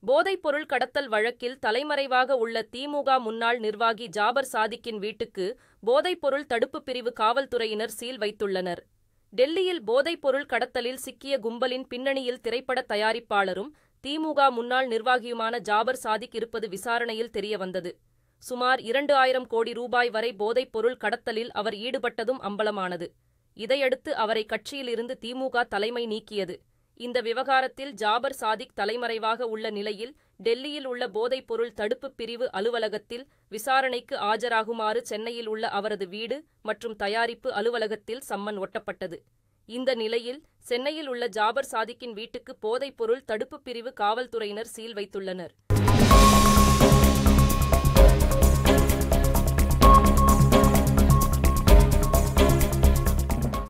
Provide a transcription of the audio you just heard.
போதைப்பொருள் கடத்தல் வழக்கில் தலைமறைவாக உள்ள திமுக முன்னாள் நிர்வாகி ஜாபர் சாதிக்கின் வீட்டுக்கு போதைப்பொருள் தடுப்புப் பிரிவு காவல்துறையினர் சீல் வைத்துள்ளனர். டெல்லியில் போதைப்பொருள் கடத்தலில் சிக்கிய கும்பலின் பின்னணியில் திரைப்பட தயாரிப்பாளரும், திமுக முன்னாள் நிர்வாகியுமான ஜாபர் சாதிக் இருப்பது விசாரணையில் தெரியவந்தது. சுமார் இரண்டு ஆயிரம் கோடி ரூபாய் வரை போதைப்பொருள் கடத்தலில் அவர் ஈடுபட்டதும் அம்பலமானது. இதையடுத்து அவரை கட்சியிலிருந்து திமுக தலைமை நீக்கியது. இந்த விவகாரத்தில் ஜாபர் சாதிக் தலைமறைவாக உள்ள நிலையில், டெல்லியில் உள்ள போதைப்பொருள் தடுப்புப் பிரிவு அலுவலகத்தில் விசாரணைக்கு ஆஜராகுமாறு சென்னையில் உள்ள அவரது வீடு மற்றும் தயாரிப்பு அலுவலகத்தில் சம்மன் ஒட்டப்பட்டது. இந்த நிலையில், சென்னையில் உள்ள ஜாபர் சாதிக்கின் வீட்டுக்கு போதைப்பொருள் தடுப்புப் பிரிவு காவல்துறையினர் சீல் வைத்துள்ளனர்.